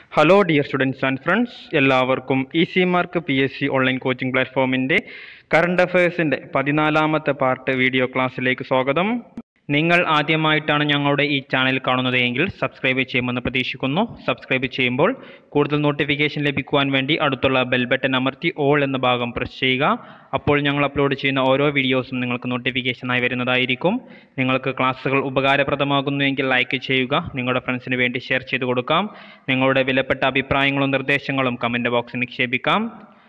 Hello dear students and friends എല്ലാവർക്കും easy mark P S C online coaching പ്ലാറ്റ്ഫോമിൻ്റെ current അഫയേഴ്സിൻ്റെ പതിനാലാമത്തെ part video ക്ലാസ്സിലേക്ക് സ്വാഗതം നിങ്ങൾ ആദ്യമായിട്ടാണ് ഞങ്ങളുടെ ഈ ചാനൽ കാണുന്നത് എങ്കിൽ സബ്സ്ക്രൈബ് ചെയ്യുമെന്ന് പ്രതീക്ഷിക്കുന്നു സബ്സ്ക്രൈബ് ചെയ്യുമ്പോൾ കൂടുതൽ നോട്ടിഫിക്കേഷൻ ലഭിക്കുവാൻ വേണ്ടി അടുത്തുള്ള ബെൽ ബട്ടൺ അമർത്തി ഓൾ എന്ന ഭാഗം പ്രസ് ചെയ്യുക അപ്പോൾ ഞങ്ങൾ അപ്ലോഡ് ചെയ്യുന്ന ഓരോ വീഡിയോസും നിങ്ങൾക്ക് നോട്ടിഫിക്കേഷനായി വരുന്നതായിരിക്കും നിങ്ങൾക്ക് ക്ലാസ്സുകൾ ഉപകാരപ്രദമാകുന്നുവെങ്കിൽ ലൈക്ക് ചെയ്യുക നിങ്ങളുടെ ഫ്രണ്ട്സിന് വേണ്ടി ഷെയർ ചെയ്ത് കൊടുക്കാം നിങ്ങളുടെ വിലപ്പെട്ട അഭിപ്രായങ്ങളും നിർദ്ദേശങ്ങളും കമൻറ്റ് ബോക്സിൽ നിക്ഷേപിക്കാം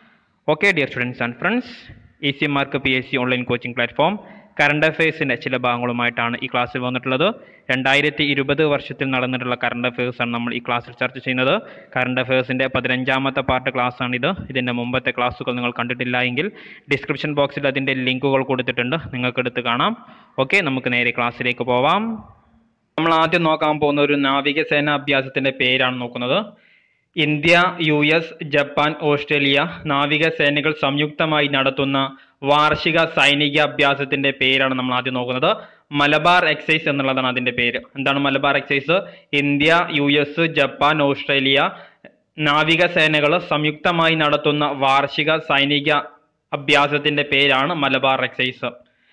okay dear students and friends easy mark P S C online coaching platform current അഫയേഴ്സിൻ്റെ ചില ഭാഗങ്ങളുമായിട്ടാണ് ഈ ക്ലാസ്സിൽ വന്നിട്ടുള്ളത് രണ്ടായിരത്തി ഇരുപത് വർഷത്തിൽ നടന്നിട്ടുള്ള കറണ്ട് അഫയേഴ്സാണ് നമ്മൾ ഈ ക്ലാസ്സിൽ ചർച്ച ചെയ്യുന്നത് കറണ്ട് അഫയേഴ്സിൻ്റെ പതിനഞ്ചാമത്തെ പാർട്ട് ക്ലാസ്സാണിത് ഇതിൻ്റെ മുമ്പത്തെ ക്ലാസ്സുകൾ നിങ്ങൾ കണ്ടിട്ടില്ല എങ്കിൽ ഡിസ്ക്രിപ്ഷൻ ബോക്സിൽ അതിൻ്റെ ലിങ്കുകൾ കൊടുത്തിട്ടുണ്ട് നിങ്ങൾക്ക് എടുത്ത് കാണാം ഓക്കെ നമുക്ക് നേരെ ക്ലാസ്സിലേക്ക് പോവാം നമ്മൾ ആദ്യം നോക്കാൻ പോകുന്ന ഒരു നാവികസേന അഭ്യാസത്തിൻ്റെ പേരാണ് നോക്കുന്നത് India U S Japan Australia നാവികസേനകൾ സംയുക്തമായി നടത്തുന്ന വാർഷിക സൈനിക അഭ്യാസത്തിന്റെ പേരാണ് നമ്മൾ ആദ്യം നോക്കുന്നത് മലബാർ എക്സൈസ് എന്നുള്ളതാണ് അതിന്റെ പേര് എന്താണ് Malabar exercise India U S Japan Australia നാവികസേനകൾ സംയുക്തമായി നടത്തുന്ന വാർഷിക സൈനിക അഭ്യാസത്തിന്റെ പേരാണ് മലബാർ എക്സൈസ്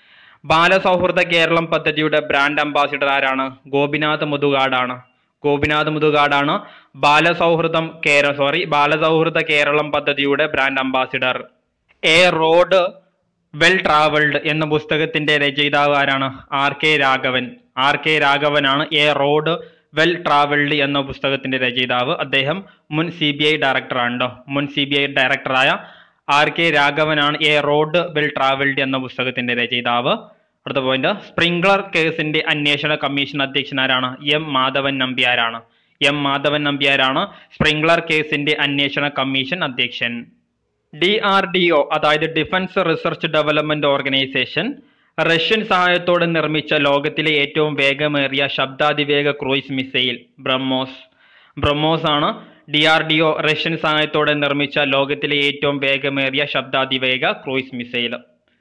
ബാലസൗഹൃദ കേരളം പദ്ധതിയുടെ ബ്രാൻഡ് അംബാസിഡർ ആരാണ് ഗോപിനാഥ് മുതുകാടാണ് ഗോപിനാഥ് മുതുകാടാണ് ബാലസൗഹൃദം കേര സോറി ബാലസൗഹൃദ കേരളം പദ്ധതിയുടെ brand ambassador a road well travelled എന്ന പുസ്തകത്തിന്റെ രചയിതാവ് ആരാണ് R K Raghavan R K രാഘവനാണ് എ റോഡ് വെൽ ട്രാവൽഡ് എന്ന പുസ്തകത്തിന്റെ രചയിതാവ് അദ്ദേഹം മുൻ സി ബി ഐ ഡയറക്ടറാണ് ട്ടോ. മുൻ സി ബി ഐ ഡയറക്ടറായ ആർ കെ രാഘവനാണ് എ റോഡ് വെൽ ട്രാവൽഡ് എന്ന പുസ്തകത്തിന്റെ രചയിതാവ് അടുത്ത പോയിന്റ് സ്പ്രിംഗ്ലർ കേസിന്റെ അന്വേഷണ കമ്മീഷൻ അധ്യക്ഷൻ ആരാണ് എം മാധവൻ നമ്പ്യാരാണ് എം മാധവൻ നമ്പ്യാരാണ് സ്പ്രിംഗ്ലർ കേസിന്റെ അന്വേഷണ കമ്മീഷൻ അധ്യക്ഷൻ ഡി ആർ ഡി ഒ അതായത് defence research development organisation Russian സഹായത്തോടെ നിർമ്മിച്ച ലോകത്തിലെ ഏറ്റവും വേഗമേറിയ ശബ്ദാതിവേഗ ക്രൂയിസ് മിസൈൽ ബ്രഹ്മോസ് ബ്രഹ്മോസ് ആണ് D R D O Russian സഹായത്തോടെ നിർമ്മിച്ച ലോകത്തിലെ ഏറ്റവും വേഗമേറിയ ശബ്ദാതിവേഗ ക്രൂയിസ് മിസൈൽ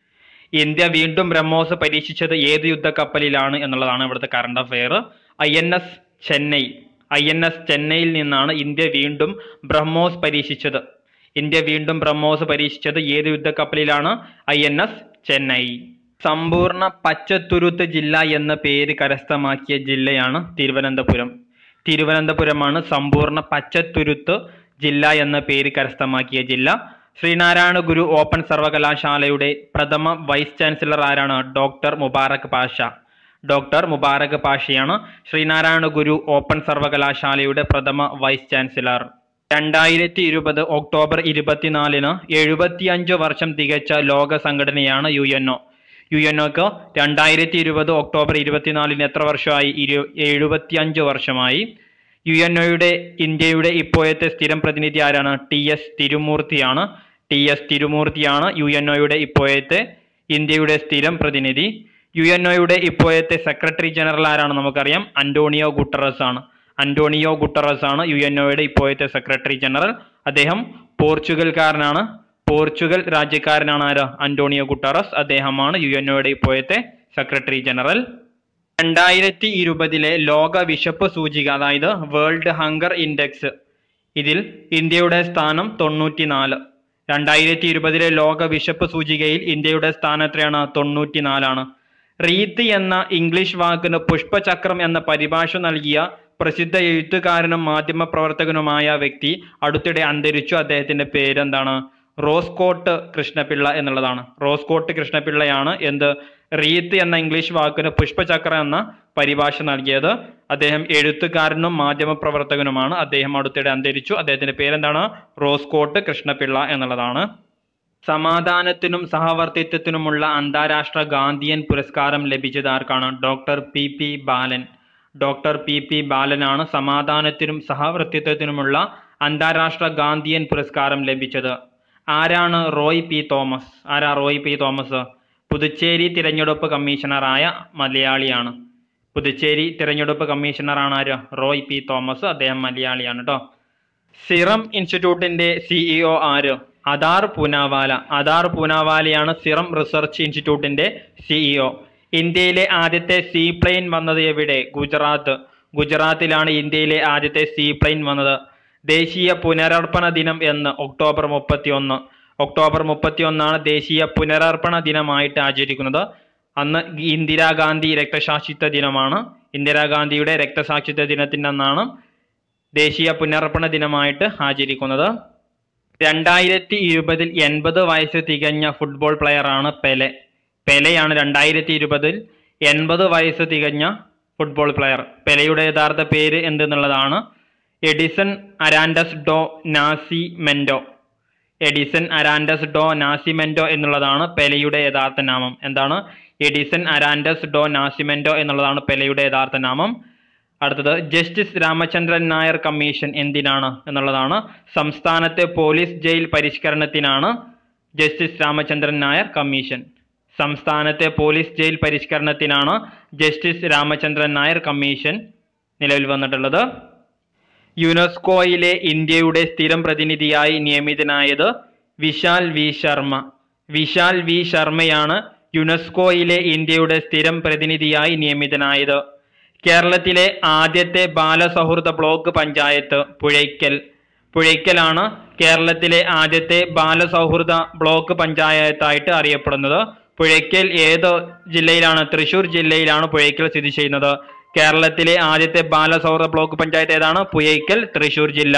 ഇന്ത്യ വീണ്ടും ബ്രഹ്മോസ് പരീക്ഷിച്ചത് ഏത് യുദ്ധക്കപ്പലിലാണ് എന്നുള്ളതാണ് ഇവിടുത്തെ current affair I N S Chennai I N S ചെന്നൈയിൽ നിന്നാണ് ഇന്ത്യ വീണ്ടും ബ്രഹ്മോസ് പരീക്ഷിച്ചത് ഇന്ത്യ വീണ്ടും ബ്രഹ്മോസ് പരീക്ഷിച്ചത് ഏത് യുദ്ധക്കപ്പലിലാണ് ഐ എൻ എസ് ചെന്നൈ സമ്പൂർണ്ണ പച്ചത്തുരുത്ത് ജില്ല എന്ന പേര് കരസ്ഥമാക്കിയ ജില്ലയാണ് തിരുവനന്തപുരം തിരുവനന്തപുരമാണ് സമ്പൂർണ്ണ പച്ചത്തുരുത്ത് ജില്ല എന്ന പേര് കരസ്ഥമാക്കിയ ജില്ല ശ്രീനാരായണ ഗുരു ഓപ്പൺ സർവകലാശാലയുടെ പ്രഥമ വൈസ് ചാൻസലർ ആരാണ് ഡോക്ടർ മുബാറക് പാഷ ഡോക്ടർ മുബാറക് പാഷയാണ് ശ്രീനാരായണ ഗുരു ഓപ്പൺ സർവകലാശാലയുടെ പ്രഥമ വൈസ് ചാൻസലർ രണ്ടായിരത്തി ഇരുപത് ഒക്ടോബർ ഇരുപത്തിനാലിന് എഴുപത്തിയഞ്ച് വർഷം തികച്ച ലോക സംഘടനയാണ് U N O U N ഒക്ക് രണ്ടായിരത്തി ഇരുപത് ഒക്ടോബർ ഇരുപത്തിനാലിന് എത്ര വർഷമായി ഇരു എഴുപത്തിയഞ്ച് വർഷമായി യു എൻ ഒയുടെ ഇന്ത്യയുടെ ഇപ്പോഴത്തെ സ്ഥിരം പ്രതിനിധി ആരാണ് ടി എസ് തിരുമൂർത്തിയാണ് ടി എസ് തിരുമൂർത്തിയാണ് യു എൻ ഒയുടെ ഇപ്പോഴത്തെ ഇന്ത്യയുടെ സ്ഥിരം പ്രതിനിധി യു എൻ ഒയുടെ ഇപ്പോഴത്തെ സെക്രട്ടറി ജനറൽ ആരാണ് നമുക്കറിയാം അന്റോണിയോ ഗുട്ടറസ് ആണ് അന്റോണിയോ ഗുട്ടറസ് ആണ് യു എൻ ഒയുടെ ഇപ്പോഴത്തെ സെക്രട്ടറി ജനറൽ അദ്ദേഹം പോർച്ചുഗൽക്കാരനാണ് പോർച്ചുഗൽ രാജ്യക്കാരനാണ് ആര് അന്റോണിയോ ഗുട്ടറസ് അദ്ദേഹമാണ് യു എൻ ഒയുടെ ഇപ്പോഴത്തെ സെക്രട്ടറി ജനറൽ രണ്ടായിരത്തി ഇരുപതിലെ ലോക വിശപ്പ് സൂചിക അതായത് വേൾഡ് ഹങ്കർ ഇൻഡെക്സ് ഇതിൽ ഇന്ത്യയുടെ സ്ഥാനം തൊണ്ണൂറ്റിനാല് രണ്ടായിരത്തി ഇരുപതിലെ ലോക വിശപ്പ് സൂചികയിൽ ഇന്ത്യയുടെ സ്ഥാനം എത്രയാണ് തൊണ്ണൂറ്റിനാലാണ് റീത്ത് എന്ന ഇംഗ്ലീഷ് വാക്കിന് പുഷ്പചക്രം എന്ന പരിഭാഷ നൽകിയ പ്രസിദ്ധ എഴുത്തുകാരനും മാധ്യമ പ്രവർത്തകനുമായ വ്യക്തി അടുത്തിടെ അന്തരിച്ചു അദ്ദേഹത്തിന്റെ പേരെന്താണ് റോസ്കോട്ട് കൃഷ്ണപിള്ള എന്നുള്ളതാണ് റോസ്കോട്ട് കൃഷ്ണപിള്ളയാണ് എന്ത് റീത്ത് എന്ന ഇംഗ്ലീഷ് വാക്കിന് പുഷ്പചക്ര എന്ന പരിഭാഷ നൽകിയത് അദ്ദേഹം എഴുത്തുകാരനും മാധ്യമ പ്രവർത്തകനുമാണ് അദ്ദേഹം അടുത്തിടെ അന്തരിച്ചു അദ്ദേഹത്തിന്റെ പേരെന്താണ് റോസ്കോട്ട് കൃഷ്ണപിള്ള എന്നുള്ളതാണ് സമാധാനത്തിനും സഹവർത്തിത്വത്തിനുമുള്ള അന്താരാഷ്ട്ര ഗാന്ധിയൻ പുരസ്കാരം ലഭിച്ചത് ആർക്കാണ് doctor P P Balan doctor P P ബാലനാണ് സമാധാനത്തിനും സഹവർത്തിത്വത്തിനുമുള്ള അന്താരാഷ്ട്ര ഗാന്ധിയൻ പുരസ്കാരം ലഭിച്ചത് ആരാണ് റോയ് പി തോമസ് ആരാ റോയ് പി തോമസ് പുതുച്ചേരി തിരഞ്ഞെടുപ്പ് കമ്മീഷണറായ മലയാളിയാണ് പുതുച്ചേരി തിരഞ്ഞെടുപ്പ് കമ്മീഷണറാണ് ആര് റോയ് പി തോമസ് അദ്ദേഹം മലയാളിയാണ് കേട്ടോ സിറം ഇൻസ്റ്റിറ്റ്യൂട്ടിന്റെ സിഇഒ ആര് അദാർ പൂനാവാല അദാർ പൂനാവാലയാണ് സിറം റിസർച്ച് ഇൻസ്റ്റിറ്റ്യൂട്ടിന്റെ സിഇഒ ഇന്ത്യയിലെ ആദ്യത്തെ സീപ്ലെയിൻ വന്നത് എവിടെ ഗുജറാത്ത് ഗുജറാത്തിലാണ് ഇന്ത്യയിലെ ആദ്യത്തെ സീപ്ലെയിൻ വന്നത് ദേശീയ പുനരർപ്പണ ദിനം എന്ന് ഒക്ടോബർ മുപ്പത്തി ഒന്ന് ഒക്ടോബർ മുപ്പത്തി ഒന്നാണ് ദേശീയ പുനരർപ്പണ ദിനമായിട്ട് ആചരിക്കുന്നത് അന്ന് ഇന്ദിരാഗാന്ധി രക്തസാക്ഷിത്വ ദിനമാണ് ഇന്ദിരാഗാന്ധിയുടെ രക്തസാക്ഷിത്വ ദിനത്തിൻ്റെ അന്നാണ് ദേശീയ പുനരർപ്പണ ദിനമായിട്ട് ആചരിക്കുന്നത് രണ്ടായിരത്തി ഇരുപതിൽ എൺപത് വയസ്സ് തികഞ്ഞ ഫുട്ബോൾ പ്ലെയറാണ് പെലെ പെലെയാണ് രണ്ടായിരത്തി ഇരുപതിൽ എൺപത് വയസ്സ് തികഞ്ഞ ഫുട്ബോൾ പ്ലെയർ പെലെയുടെ യഥാർത്ഥ പേര് എന്തെന്നുള്ളതാണ് Edson Arantes do Nascimento Edson Arantes do Nascimento എന്നുള്ളതാണ് പെലെയുടെ യഥാർത്ഥ നാമം എന്താണ് എഡിസൺ അരാൻഡസ് ഡോ നാസിമെൻഡോ എന്നുള്ളതാണ് പെലെയുടെ യഥാർത്ഥ നാമം അടുത്തത് ജസ്റ്റിസ് രാമചന്ദ്രൻ നായർ കമ്മീഷൻ എന്തിനാണ് എന്നുള്ളതാണ് സംസ്ഥാനത്തെ പോലീസ് ജയിൽ പരിഷ്കരണത്തിനാണ് ജസ്റ്റിസ് രാമചന്ദ്രൻ നായർ കമ്മീഷൻ സംസ്ഥാനത്തെ പോലീസ് ജയിൽ പരിഷ്കരണത്തിനാണ് ജസ്റ്റിസ് രാമചന്ദ്രൻ നായർ കമ്മീഷൻ നിലവിൽ വന്നിട്ടുള്ളത് യുനെസ്കോയിലെ ഇന്ത്യയുടെ സ്ഥിരം പ്രതിനിധിയായി നിയമിതനായത് വിശാൽ വി ശർമ്മ വിശാൽ വി ശർമ്മയാണ് യുനെസ്കോയിലെ ഇന്ത്യയുടെ സ്ഥിരം പ്രതിനിധിയായി നിയമിതനായത് കേരളത്തിലെ ആദ്യത്തെ ബാലസൗഹൃദ ബ്ലോക്ക് പഞ്ചായത്ത് പുഴയ്ക്കൽ പുഴയ്ക്കലാണ് കേരളത്തിലെ ആദ്യത്തെ ബാലസൗഹൃദ ബ്ലോക്ക് പഞ്ചായത്തായിട്ട് അറിയപ്പെടുന്നത് പുഴയ്ക്കൽ ഏത് ജില്ലയിലാണ് തൃശൂർ ജില്ലയിലാണ് പുഴയ്ക്കൽ സ്ഥിതി ചെയ്യുന്നത് കേരളത്തിലെ ആദ്യത്തെ ബാലസൗഹൃദ ബ്ലോക്ക് പഞ്ചായത്ത് ഏതാണ് പുഴയ്ക്കൽ തൃശൂർ ജില്ല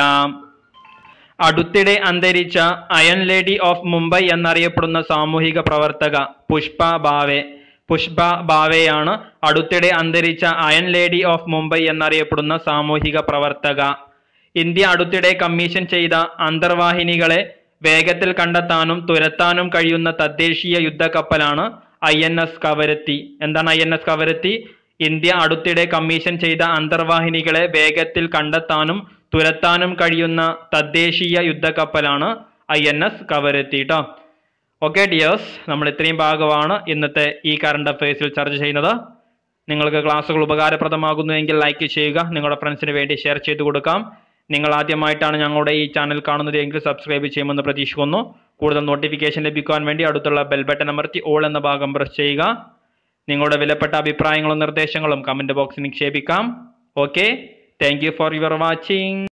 അടുത്തിടെ അന്തരിച്ച അയൺ ലേഡി ഓഫ് മുംബൈ എന്നറിയപ്പെടുന്ന സാമൂഹിക പ്രവർത്തക പുഷ്പ ഭാവെ പുഷ്പ ഭാവെയാണ് അടുത്തിടെ അന്തരിച്ച അയൺ ലേഡി ഓഫ് മുംബൈ എന്നറിയപ്പെടുന്ന സാമൂഹിക പ്രവർത്തക ഇന്ത്യ അടുത്തിടെ കമ്മീഷൻ ചെയ്ത അന്തർവാഹിനികളെ വേഗത്തിൽ കണ്ടെത്താനും തുരത്താനും കഴിയുന്ന തദ്ദേശീയ യുദ്ധക്കപ്പലാണ് ഐ എൻ എസ് കവരത്തി എന്താണ് ഐ എൻ എസ് കവരത്തി ഇന്ത്യ അടുത്തിടെ കമ്മീഷൻ ചെയ്ത അന്തർവാഹിനികളെ വേഗത്തിൽ കണ്ടെത്താനും തുരത്താനും കഴിയുന്ന തദ്ദേശീയ യുദ്ധക്കപ്പലാണ് ഐ എൻ എസ് കവരത്തി കേട്ടോ ഓക്കെ ഡിയേഴ്സ് നമ്മൾ ഇത്രയും ഭാഗമാണ് ഇന്നത്തെ ഈ കറണ്ട് അഫയേഴ്സിൽ ചർച്ച ചെയ്യുന്നത് നിങ്ങൾക്ക് ക്ലാസ്സുകൾ ഉപകാരപ്രദമാകുന്നുവെങ്കിൽ ലൈക്ക് ചെയ്യുക നിങ്ങളുടെ ഫ്രണ്ട്സിന് വേണ്ടി ഷെയർ ചെയ്ത് കൊടുക്കാം നിങ്ങൾ ആദ്യമായിട്ടാണ് ഞങ്ങളുടെ ഈ ചാനൽ കാണുന്നത് എങ്കിൽ സബ്സ്ക്രൈബ് ചെയ്യുമെന്ന് പ്രതീക്ഷിക്കുന്നു കൂടുതൽ നോട്ടിഫിക്കേഷൻ ലഭിക്കുവാൻ വേണ്ടി അടുത്തുള്ള ബെൽ ബട്ടൺ അമർത്തി ഓൾ എന്ന ഭാഗം പ്രസ് ചെയ്യുക നിങ്ങളുടെ വിലപ്പെട്ട അഭിപ്രായങ്ങളും നിർദ്ദേശങ്ങളും കമൻറ്റ് ബോക്സിൽ നിക്ഷേപിക്കാം okay thank you for your watching